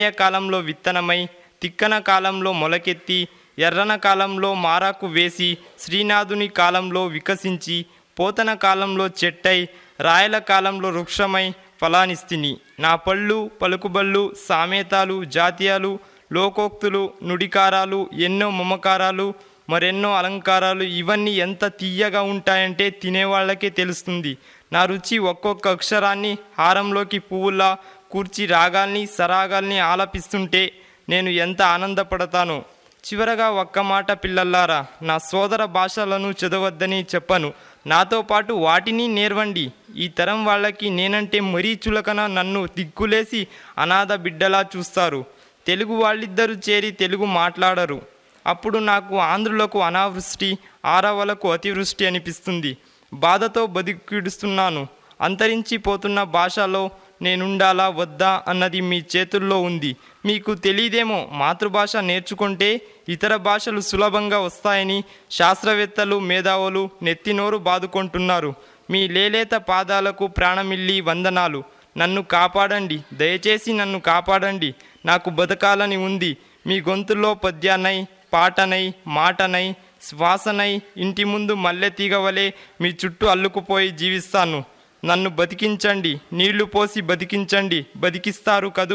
కాలంలో విత్తనమై తిక్కన కాలంలో మొలకెత్తి ఎర్రన కాలంలో మారాకు వేసి శ్రీనాథుని కాలంలో వికసించి పోతన కాలంలో చెట్టై రాయల కాలంలో వృక్షమై ఫలానిస్తిని నా పళ్ళు పలుకుబళ్ళు సామెతాలు జాతీయాలు లోకోక్తులు నుడికారాలు ఎన్నో మమకారాలు మరెన్నో అలంకారాలు ఇవన్నీ ఎంత తీయగా ఉంటాయంటే తినేవాళ్ళకే తెలుస్తుంది నా రుచి ఒక్కొక్క అక్షరాన్ని హారంలోకి పువ్వులా కూర్చి రాగాల్ని సరాగాల్ని ఆలపిస్తుంటే నేను ఎంత ఆనందపడతానో చివరగా ఒక్క మాట పిల్లల్లారా నా సోదర భాషలను చదవద్దని చెప్పను నాతో పాటు వాటిని నేర్వండి ఈ తరం వాళ్ళకి నేనంటే మరీ చులకన నన్ను దిక్కులేసి అనాథ బిడ్డలా చూస్తారు తెలుగు వాళ్ళిద్దరూ చేరి తెలుగు మాట్లాడరు అప్పుడు నాకు ఆంధ్రులకు అనావృష్టి ఆరవలకు అతివృష్టి అనిపిస్తుంది బాధతో బతికిడుస్తున్నాను అంతరించిపోతున్న భాషలో నేనుండాలా వద్దా అన్నది మీ చేతుల్లో ఉంది మీకు తెలియదేమో మాతృభాష నేర్చుకుంటే ఇతర భాషలు సులభంగా వస్తాయని శాస్త్రవేత్తలు మేధావులు నెత్తినోరు బాదుకుంటున్నారు మీ లేలేత పాదాలకు ప్రాణమిల్లి వందనాలు నన్ను కాపాడండి దయచేసి నన్ను కాపాడండి నాకు బతకాలని ఉంది మీ గొంతులో పద్యాన్నై పాటనై మాటనై శ్వాసనై ఇంటి ముందు మల్లె తీగవలే మీ చుట్టూ అల్లుకుపోయి జీవిస్తాను నన్ను బతికించండి నీళ్లు పోసి బతికించండి బతికిస్తారు కదూ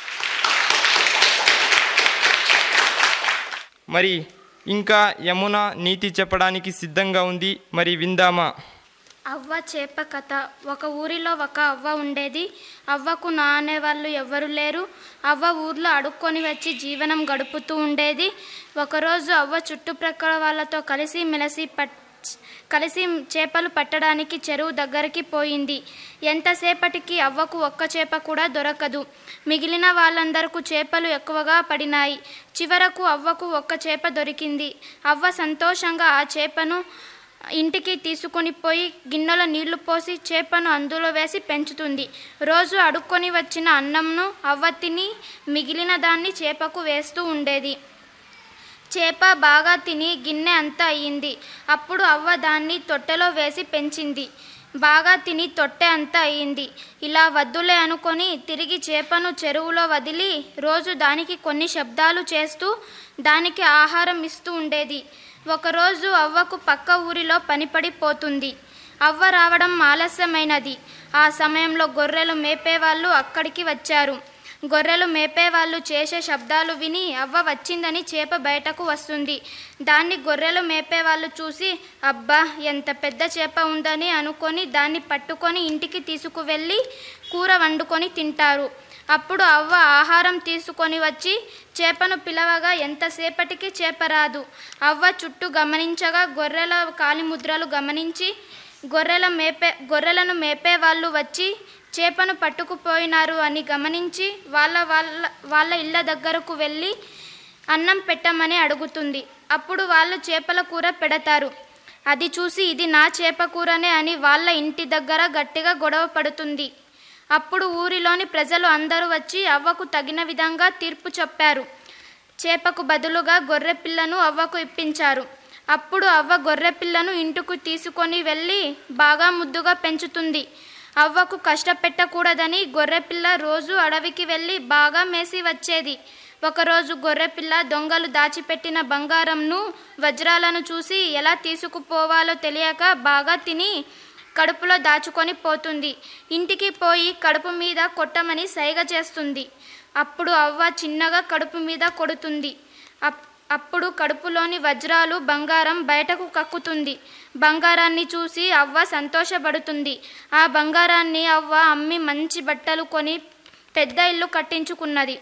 మరి ఇంకా యమున నీతి చెప్పడానికి సిద్ధంగా ఉంది మరి విందామా అవ్వ చేప కథ ఒక ఊరిలో ఒక అవ్వ ఉండేది అవ్వకు నా అనేవాళ్ళు ఎవ్వరు లేరు అవ్వ ఊర్లో అడుక్కొని వచ్చి జీవనం గడుపుతూ ఉండేది ఒకరోజు అవ్వ చుట్టుప్రక్కల వాళ్ళతో కలిసి మెలిసి పట్ కలిసి చేపలు పట్టడానికి చెరువు దగ్గరికి పోయింది ఎంతసేపటికి అవ్వకు ఒక్క చేప కూడా దొరకదు మిగిలిన వాళ్ళందరకు చేపలు ఎక్కువగా పడినాయి చివరకు అవ్వకు ఒక్క చేప దొరికింది అవ్వ సంతోషంగా ఆ చేపను ఇంటికి తీసుకొని పోయి గిన్నెలో నీళ్లు పోసి చేపను అందులో వేసి పెంచుతుంది రోజు అడుక్కొని వచ్చిన అన్నంను అవ్వ తిని మిగిలిన దాన్ని చేపకు వేస్తూ ఉండేది చేప బాగా తిని గిన్నె అంతా అయ్యింది అప్పుడు అవ్వ దాన్ని తొట్టెలో వేసి పెంచింది బాగా తిని తొట్టె అంతా అయ్యింది ఇలా వద్దులే అనుకొని తిరిగి చేపను చెరువులో వదిలి రోజు దానికి కొన్ని శబ్దాలు చేస్తూ దానికి ఆహారం ఇస్తూ ఉండేది ఒకరోజు అవ్వకు పక్క ఊరిలో పనిపడిపోతుంది అవ్వ రావడం ఆలస్యమైనది ఆ సమయంలో గొర్రెలు మేపేవాళ్ళు అక్కడికి వచ్చారు గొర్రెలు మేపేవాళ్ళు చేసే శబ్దాలు విని అవ్వ వచ్చిందని చేప బయటకు వస్తుంది దాన్ని గొర్రెలు మేపేవాళ్ళు చూసి అబ్బా ఎంత పెద్ద చేప ఉందని అనుకొని దాన్ని పట్టుకొని ఇంటికి తీసుకువెళ్ళి కూర వండుకొని తింటారు అప్పుడు అవ్వ ఆహారం తీసుకొని వచ్చి చేపను పిలవగా ఎంతసేపటికి చేప రాదు అవ్వ చుట్టూ గమనించగా గొర్రెల కాలిముద్రలు గమనించి గొర్రెల మేపే గొర్రెలను మేపే వాళ్ళు వచ్చి చేపను పట్టుకుపోయినారు అని గమనించి వాళ్ళ వాళ్ళ వాళ్ళ ఇళ్ళ దగ్గరకు వెళ్ళి అన్నం పెట్టమని అడుగుతుంది అప్పుడు వాళ్ళు చేపల కూర పెడతారు అది చూసి ఇది నా చేప కూరనే అని వాళ్ళ ఇంటి దగ్గర గట్టిగా గొడవ పడుతుంది అప్పుడు ఊరిలోని ప్రజలు అందరూ వచ్చి అవ్వకు తగిన విధంగా తీర్పు చెప్పారు చేపకు బదులుగా గొర్రె పిల్లను అవ్వకు ఇప్పించారు అప్పుడు అవ్వ గొర్రె పిల్లను ఇంటికి తీసుకొని వెళ్ళి బాగా ముద్దుగా పెంచుతుంది అవ్వకు కష్టపెట్టకూడదని గొర్రెపిల్ల రోజు అడవికి వెళ్ళి బాగా మేసి వచ్చేది ఒకరోజు గొర్రెపిల్ల దొంగలు దాచిపెట్టిన బంగారంను వజ్రాలను చూసి ఎలా తీసుకుపోవాలో తెలియక బాగా తిని కడుపులో దాచుకొని పోతుంది ఇంటికి పోయి కడుపు మీద కొట్టమని సైగ చేస్తుంది అప్పుడు అవ్వ చిన్నగా కడుపు మీద కొడుతుంది అప్- అప్పుడు కడుపులోని వజ్రాలు బంగారం బయటకు కక్కుతుంది బంగారాన్ని చూసి అవ్వ సంతోషపడుతుంది ఆ బంగారాన్ని అవ్వ అమ్మి మంచి బట్టలు కొని పెద్ద ఇల్లు కట్టించుకున్నది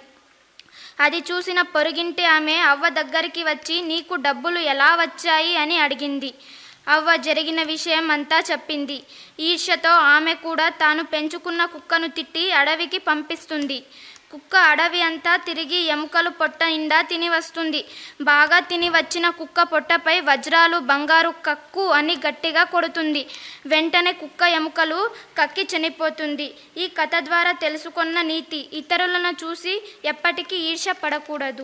అది చూసిన పొరుగింటి ఆమె అవ్వ దగ్గరికి వచ్చి నీకు డబ్బులు ఎలా వచ్చాయి అని అడిగింది అవ్వ జరిగిన విషయం అంతా చెప్పింది ఈర్ష్యతో ఆమె కూడా తాను పెంచుకున్న కుక్కను తిట్టి అడవికి పంపిస్తుంది కుక్క అడవి అంతా తిరిగి ఎముకలు పొట్ట నిండా తిని వస్తుంది బాగా తిని వచ్చిన కుక్క పొట్టపై వజ్రాలు బంగారు కక్కు అని గట్టిగా కొడుతుంది వెంటనే కుక్క ఎముకలు కక్కి చనిపోతుంది ఈ కథ ద్వారా తెలుసుకున్న నీతి ఇతరులను చూసి ఎప్పటికీ ఈర్ష్య పడకూడదు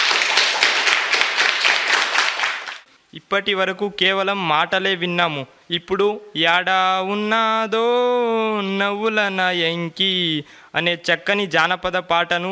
ఇప్పటి వరకు కేవలం మాటలే విన్నాము ఇప్పుడు యాడా ఉన్నాదో నవ్వుల నయంకి అనే చక్కని జానపద పాటను